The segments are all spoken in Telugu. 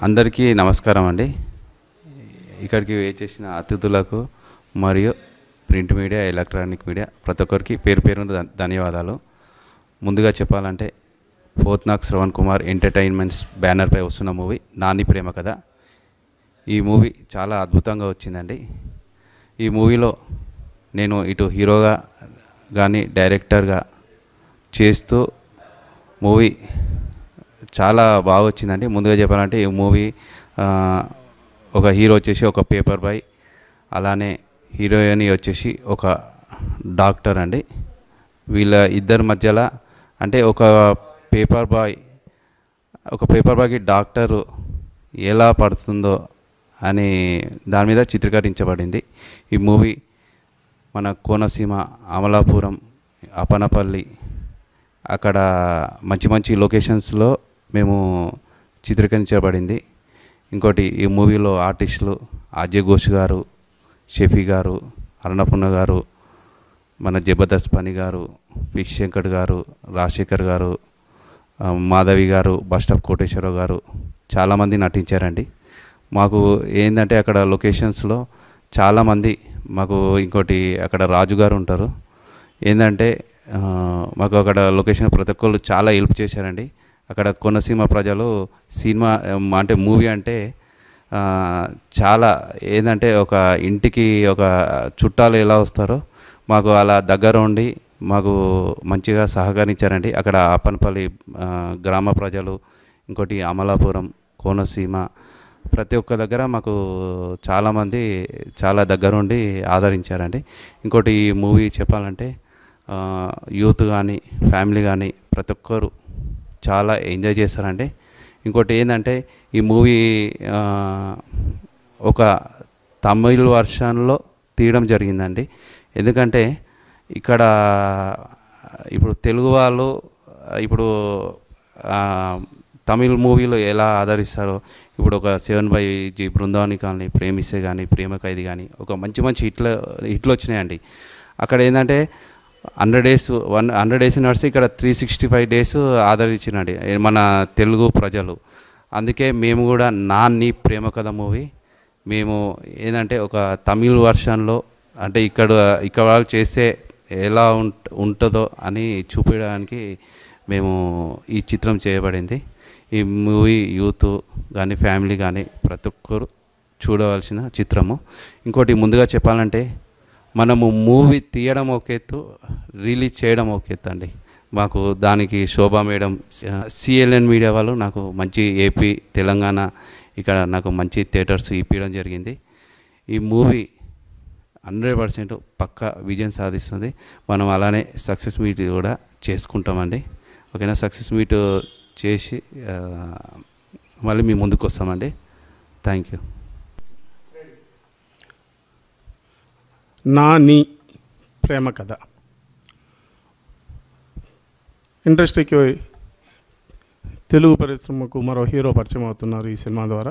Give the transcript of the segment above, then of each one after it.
అందరికీ నమస్కారం అండి ఇక్కడికి వేచేసిన అతిథులకు మరియు ప్రింట్ మీడియా ఎలక్ట్రానిక్ మీడియా ప్రతి ఒక్కరికి పేరు పేరు ధన్యవాదాలు ముందుగా చెప్పాలంటే పోత్నాక్ శ్రవణ్ కుమార్ ఎంటర్టైన్మెంట్స్ బ్యానర్పై వస్తున్న మూవీ నాని ప్రేమ కథ ఈ మూవీ చాలా అద్భుతంగా వచ్చిందండి ఈ మూవీలో నేను ఇటు హీరోగా కానీ డైరెక్టర్గా చేస్తూ మూవీ చాలా బాగా వచ్చిందండి ముందుగా చెప్పాలంటే ఈ మూవీ ఆ, ఒక హీరో వచ్చేసి ఒక పేపర్ బాయ్ అలానే హీరోయిన్ వచ్చేసి ఒక డాక్టర్ అండి వీళ్ళ ఇద్దరి మధ్యలో అంటే ఒక పేపర్ బాయ్ ఒక పేపర్ బాయ్కి డాక్టరు ఎలా పడుతుందో అని దాని మీద చిత్రీకరించబడింది ఈ మూవీ మన కోనసీమ అమలాపురం అపనపల్లి అక్కడ మంచి మంచి లొకేషన్స్లో మేము చిత్రీకరించబడింది ఇంకోటి ఈ మూవీలో ఆర్టిస్టులు అజయ్ ఘోష్ గారు షఫీ గారు అరుణపూర్ణ గారు మన జబర్దస్త్ పని గారు పి శంకర్ గారు రాజశేఖర్ గారు ఆ, మాధవి గారు బస్టాప్ కోటేశ్వరరావు గారు చాలామంది నటించారండి మాకు ఏంటంటే అక్కడ లొకేషన్స్లో చాలామంది మాకు ఇంకోటి అక్కడ రాజు గారు ఉంటారు ఏంటంటే ఆ, మాకు అక్కడ లొకేషన్ ప్రతి ఒక్కళ్ళు చాలా హెల్ప్ చేశారండి అక్కడ కోనసీమ ప్రజలు సినిమా ఉమ్, అంటే మూవీ అంటే ఆ, చాలా ఏంటంటే ఒక ఇంటికి ఒక చుట్టాలు ఎలా వస్తారో మాకు అలా దగ్గర ఉండి మాకు మంచిగా సహకరించారండి అక్కడ అప్పనపల్లి ఆ, గ్రామ ప్రజలు ఇంకోటి అమలాపురం కోనసీమ ప్రతి ఒక్క దగ్గర మాకు చాలామంది చాలా దగ్గరుండి ఆదరించారండి ఇంకోటి ఈ మూవీ చెప్పాలంటే ఆ, యూత్ కానీ ఫ్యామిలీ కానీ ప్రతి ఒక్కరు చాలా ఎంజాయ్ చేస్తారండి ఇంకోటి ఏంటంటే ఈ మూవీ ఆ, ఒక తమిళ్ వర్షన్లో తీయడం జరిగిందండి ఎందుకంటే ఇక్కడ ఇప్పుడు తెలుగు వాళ్ళు ఇప్పుడు ఆ, తమిళ్ మూవీలో ఎలా ఆదరిస్తారో ఇప్పుడు ఒక సెవెన్ బై జీ బృందావని కానీ ప్రేమిస్తే కానీ ప్రేమ ఖైదీ కానీ ఒక మంచి మంచి హిట్లు హిట్లు వచ్చినాయండి అక్కడ ఏంటంటే hundred days one hundred days నడిస్తే ఇక్కడ త్రీ సిక్స్టీ ఫైవ్ డేస్ ఆదరించినండి మన తెలుగు ప్రజలు అందుకే మేము కూడా నాన్ని ప్రేమ కథ మూవీ మేము ఏంటంటే ఒక తమిళ్ వర్షన్లో అంటే ఇక్కడ ఇక్కడ వాళ్ళు చేస్తే ఎలా ఉంట ఉంటుందో అని చూపించడానికి మేము ఈ చిత్రం చేయబడింది ఈ మూవీ యూత్ కానీ ఫ్యామిలీ కానీ ప్రతి ఒక్కరు చూడవలసిన చిత్రము ఇంకోటి ముందుగా చెప్పాలంటే మనము మూవీ తీయడం ఒక ఎత్తు రిలీజ్ చేయడం ఒక ఎత్తు అండి మాకు దానికి శోభా మేడం సిఎల్ఎన్ మీడియా వాళ్ళు నాకు మంచి ఏపీ తెలంగాణ ఇక్కడ నాకు మంచి థియేటర్స్ ఇప్పించడం జరిగింది ఈ మూవీ హండ్రెడ్ పర్సెంట్ పక్క విజయం సాధిస్తుంది మనం అలానే సక్సెస్ మీట్ కూడా చేసుకుంటామండి ఓకేనా సక్సెస్ మీట్ చేసి ఆ, మళ్ళీ మీ ముందుకు వస్తామండి థ్యాంక్ యూ నా నీ ప్రేమ కథ ఇండస్ట్రీకి తెలుగు పరిశ్రమకు మరో హీరో పరిచయం అవుతున్నారు ఈ సినిమా ద్వారా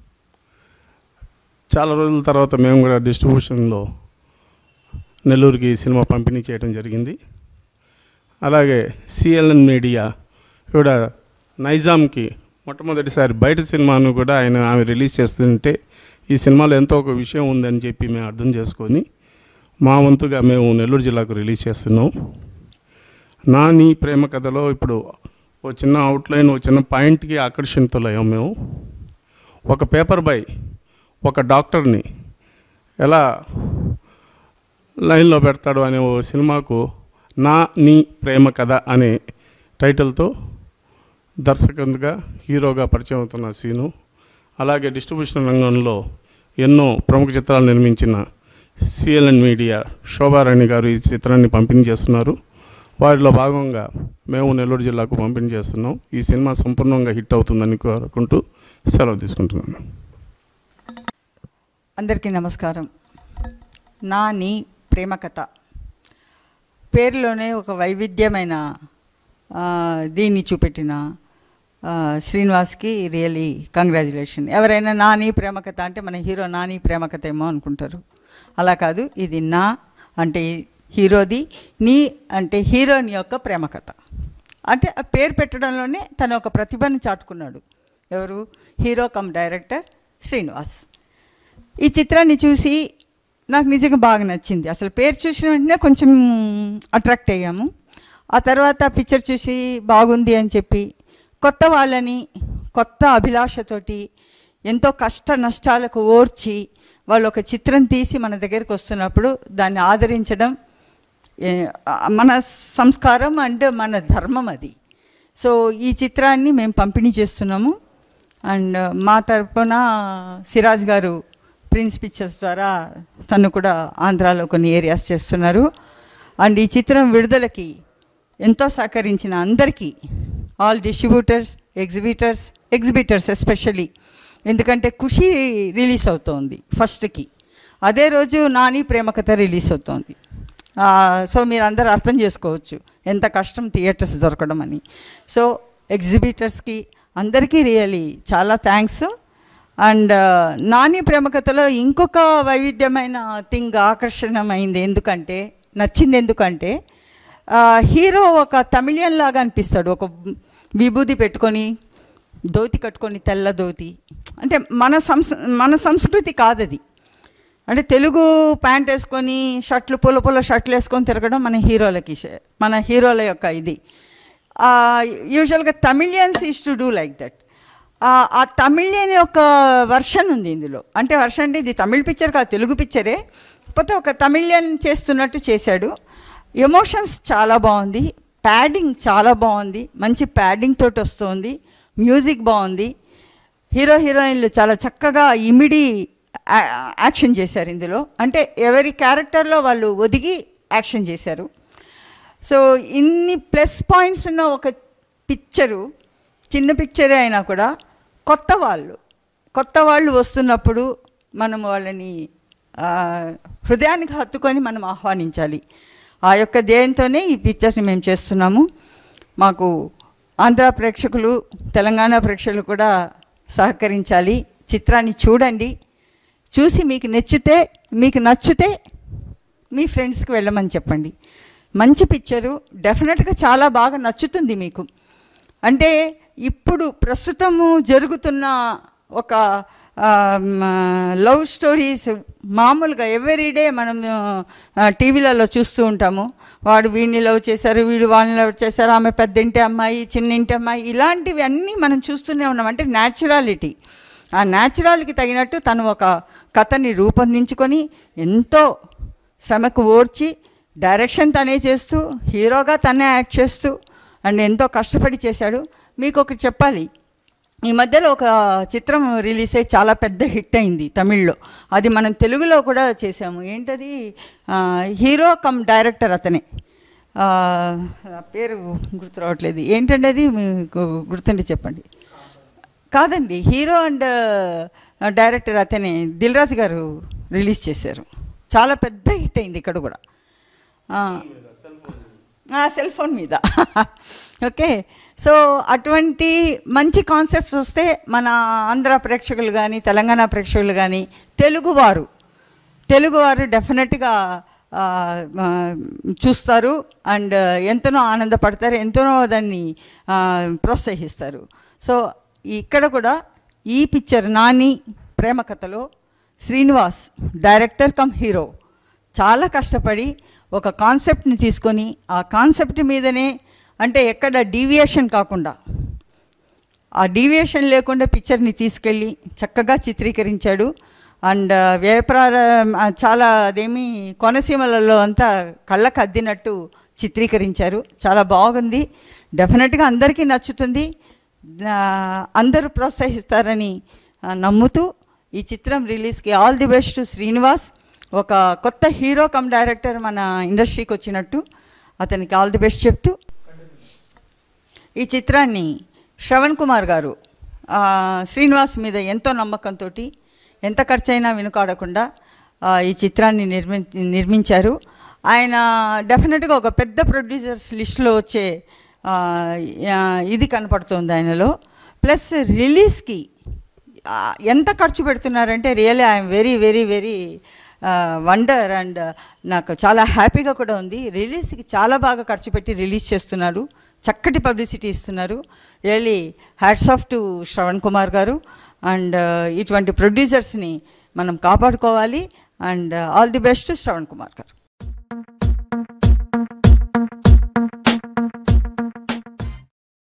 చాలా రోజుల తర్వాత మేము కూడా డిస్ట్రిబ్యూషన్లో నెల్లూరుకి ఈ సినిమా పంపిణీ చేయడం జరిగింది అలాగే సిఎల్ఎన్ మీడియా కూడా నైజాంకి మొట్టమొదటిసారి బయట సినిమాను కూడా ఆయన ఆమె రిలీజ్ చేస్తుంటే ఈ సినిమాలో ఎంతో ఒక విషయం ఉందని చెప్పి మేము అర్థం చేసుకొని మా వంతుగా మేము నెల్లూరు జిల్లాకు రిలీజ్ చేస్తున్నాం నా నీ ప్రేమ కథలో ఇప్పుడు ఓ చిన్న అవుట్లైన్ ఓ చిన్న పాయింట్కి ఆకర్షితులయ్యాం మేము ఒక పేపర్ బాయ్ ఒక డాక్టర్ని ఎలా లైన్లో పెడతాడు అనే ఓ సినిమాకు నా నీ ప్రేమ కథ అనే టైటిల్తో దర్శకునిగా హీరోగా పరిచయం అవుతున్న సీను అలాగే డిస్ట్రిబ్యూషన్ రంగంలో ఎన్నో ప్రముఖ చిత్రాలు నిర్మించిన సిఎల్ఎన్ మీడియా శోభారాణి గారు ఈ చిత్రాన్ని పంపిణీ చేస్తున్నారు వారిలో భాగంగా మేము నెల్లూరు జిల్లాకు పంపిణీ చేస్తున్నాం ఈ సినిమా సంపూర్ణంగా హిట్ అవుతుందని కోరుకుంటూ సెలవు తీసుకుంటున్నాను అందరికీ నమస్కారం నా నీ ప్రేమ కథ పేరులోనే ఒక వైవిధ్యమైన ఆ, దీన్ని చూపెట్టిన ఆ, శ్రీనివాస్కి రియలీ కంగ్రాచులేషన్ ఎవరైనా నా నీ ప్రేమ కథ అంటే మన హీరో నా నీ ప్రేమ కథ ఏమో అనుకుంటారు అలా కాదు ఇది నా అంటే హీరోది నీ అంటే హీరోయిన్ యొక్క ప్రేమ కథ అంటే ఆ పేరు పెట్టడంలోనే తన ఒక ప్రతిభని చాటుకున్నాడు ఎవరు హీరో కమ్ డైరెక్టర్ శ్రీనివాస్ ఈ చిత్రాన్ని చూసి నాకు నిజంగా బాగా నచ్చింది అసలు పేరు చూసిన వెంటనే కొంచెం అట్రాక్ట్ అయ్యాము ఆ తర్వాత పిక్చర్ చూసి బాగుంది అని చెప్పి కొత్త వాళ్ళని కొత్త అభిలాషతోటి ఎంతో కష్ట నష్టాలకు ఓర్చి వాళ్ళు ఒక చిత్రం తీసి మన దగ్గరికి వస్తున్నప్పుడు దాన్ని ఆదరించడం ఏ- మన సంస్కారం అండ్ మన ధర్మం అది సో ఈ చిత్రాన్ని మేము పంపిణీ చేస్తున్నాము అండ్ మా తరపున సిరాజ్ గారు ప్రిన్స్ పిక్చర్స్ ద్వారా తను కూడా ఆంధ్రాలో కొన్ని ఏరియాస్ చేస్తున్నారు అండ్ ఈ చిత్రం విడుదలకి ఎంతో సహకరించిన అందరికీ all distributors exhibitors exhibitors especially ఎందుకంటే ఖుషి రిలీజ్ అవుతోంది ఫస్ట్కి అదే రోజు నాని ప్రేమకథ రిలీజ్ అవుతోంది ఆ, సో మీరు అందరూ అర్థం చేసుకోవచ్చు ఎంత కష్టం థియేటర్స్ దొరకడం అని సో ఎగ్జిబిటర్స్కి అందరికీ రియలీ చాలా థ్యాంక్స్ అండ్ నాని ప్రేమకథలో ఇంకొక వైవిధ్యమైన థింగ్ ఆకర్షణమైంది ఎందుకంటే నచ్చింది ఎందుకంటే ఆ, హీరో ఒక తమిళియన్ లాగా అనిపిస్తాడు ఒక విభూది పెట్టుకొని ధోతి కట్టుకొని తెల్ల ధోతి అంటే మన సంస్ మన సంస్కృతి కాదది అంటే తెలుగు ప్యాంట్ వేసుకొని షర్ట్లు పూల పూల షర్ట్లు వేసుకొని తిరగడం మన హీరోలకి ష- మన హీరోల యొక్క ఇది యూజువల్గా Tamilians is to do like that ఆ తమిళియన్ యొక్క వర్షన్ ఉంది ఇందులో అంటే వర్షన్ అంటే ఇది తమిళ్ పిక్చర్ కాదు తెలుగు పిక్చరే పోతే ఒక తమిళియన్ చేస్తున్నట్టు చేశాడు ఎమోషన్స్ చాలా బాగుంది ప్యాడింగ్ చాలా బాగుంది మంచి ప్యాడింగ్ తోటి వస్తుంది మ్యూజిక్ బాగుంది హీరో హీరోయిన్లు చాలా చక్కగా ఇమిడి యా- యాక్షన్ చేశారు ఇందులో అంటే ఎవరి క్యారెక్టర్లో వాళ్ళు ఒదిగి యాక్షన్ చేశారు సో ఇన్ని ప్లస్ పాయింట్స్ ఉన్న ఒక పిక్చరు చిన్న పిక్చరే అయినా కూడా కొత్త వాళ్ళు కొత్త వాళ్ళు వస్తున్నప్పుడు మనం వాళ్ళని ఆ, హృదయానికి హత్తుకొని మనం ఆహ్వానించాలి ఆ యొక్క ధ్యేయంతోనే ఈ పిక్చర్స్ని మేము చేస్తున్నాము మాకు ఆంధ్ర ప్రేక్షకులు తెలంగాణ ప్రేక్షకులు కూడా సహకరించాలి చిత్రాన్ని చూడండి చూసి మీకు నచ్చితే మీకు నచ్చితే మీ ఫ్రెండ్స్కి వెళ్ళమని చెప్పండి మంచి పిక్చరు డెఫినెట్గా చాలా బాగా నచ్చుతుంది మీకు అంటే ఇప్పుడు ప్రస్తుతము జరుగుతున్న ఒక లవ్ స్టోరీస్ మామూలుగా ఎవ్రీడే మనం టీవీలలో చూస్తూ ఉంటాము వాడు వీడిని లవ్ చేశారు వీడు వాళ్ళని లవ్ చేశారు ఆమె పెద్దింటి అమ్మాయి చిన్నింటి అమ్మాయి ఇలాంటివి అన్నీ మనం చూస్తూనే ఉన్నాం అంటే న్యాచురాలిటీ ఆ న్యాచురాల్కి తగినట్టు తను ఒక కథని రూపొందించుకొని ఎంతో శ్రమకు ఓర్చి డైరెక్షన్ తనే చేస్తూ హీరోగా తనే యాక్ట్ చేస్తూ అండ్ ఎంతో కష్టపడి చేశాడు మీకు ఒకటి చెప్పాలి ఈ మధ్యలో ఒక చిత్రం రిలీజ్ అయ్యి చాలా పెద్ద హిట్ అయింది తమిళ్లో అది మనం తెలుగులో కూడా చేసాము ఏంటది ఆ, హీరో కమ్ డైరెక్టర్ అతనే ఆ, ఆ పేరు గుర్తు రావట్లేదు ఏంటంటే అది మీకు గుర్తుండి చెప్పండి కాదండి హీరో అండ్ డైరెక్టర్ అతనే దిల్ రాజు గారు రిలీజ్ చేశారు చాలా పెద్ద హిట్ అయింది ఇక్కడ కూడా ఆ, సెల్ ఫోన్ మీద ఓకే సో అటువంటి మంచి కాన్సెప్ట్స్ వస్తే మన ఆంధ్ర ప్రేక్షకులు కానీ తెలంగాణ ప్రేక్షకులు కానీ తెలుగువారు తెలుగువారు డెఫినెట్గా ఆ, ఆ, చూస్తారు అండ్ ఎంతనో ఆనందపడతారు ఎంతనో దాన్ని ఆ, ప్రోత్సహిస్తారు సో ఇక్కడ కూడా ఈ పిక్చర్ నాని ప్రేమ కథలో శ్రీనివాస్ డైరెక్టర్ కమ్ హీరో చాలా కష్టపడి ఒక కాన్సెప్ట్ని తీసుకొని ఆ కాన్సెప్ట్ మీదనే అంటే ఎక్కడ డీవియేషన్ కాకుండా ఆ డీవియేషన్ లేకుండా పిక్చర్ని తీసుకెళ్ళి చక్కగా చిత్రీకరించాడు అండ్ వ్యయప్రార ఆ, చాలా అదేమి కోనసీమలలో అంతా కళ్ళకు అద్దినట్టు చిత్రీకరించారు చాలా బాగుంది డెఫినెట్గా అందరికీ నచ్చుతుంది ఆ, అందరూ ప్రోత్సహిస్తారని ఆ, నమ్ముతూ ఈ చిత్రం రిలీజ్కి all the best to Srinivas ఒక కొత్త హీరో కమ్ డైరెక్టర్ మన ఇండస్ట్రీకి వచ్చినట్టు అతనికి ఆల్ ది బెస్ట్ చెప్తూ ఈ చిత్రాన్ని శ్రవణ్ కుమార్ గారు ఆ, శ్రీనివాస్ మీద ఎంతో నమ్మకంతో ఎంత ఖర్చైనా వెనుకాడకుండా ఆ, ఈ చిత్రాన్ని నిర్మి నిర్మించారు ఆయన డెఫినెట్గా ఒక పెద్ద ప్రొడ్యూసర్స్ లిస్టులో వచ్చే ఆ, ఆ, ఇది కనపడుతుంది ఆయనలో ప్లస్ రిలీజ్కి ఆ, ఎంత ఖర్చు పెడుతున్నారంటే really I'm very very very wonder and నాకు చాలా హ్యాపీగా కూడా ఉంది రిలీజ్కి చాలా బాగా ఖర్చు పెట్టి రిలీజ్ చేస్తున్నారు చక్కటి పబ్లిసిటీ ఇస్తున్నారు really hats off to Shravan Kumar garu and ఇటువంటి ప్రొడ్యూసర్స్ని మనం కాపాడుకోవాలి and all the best Shravan Kumar గారు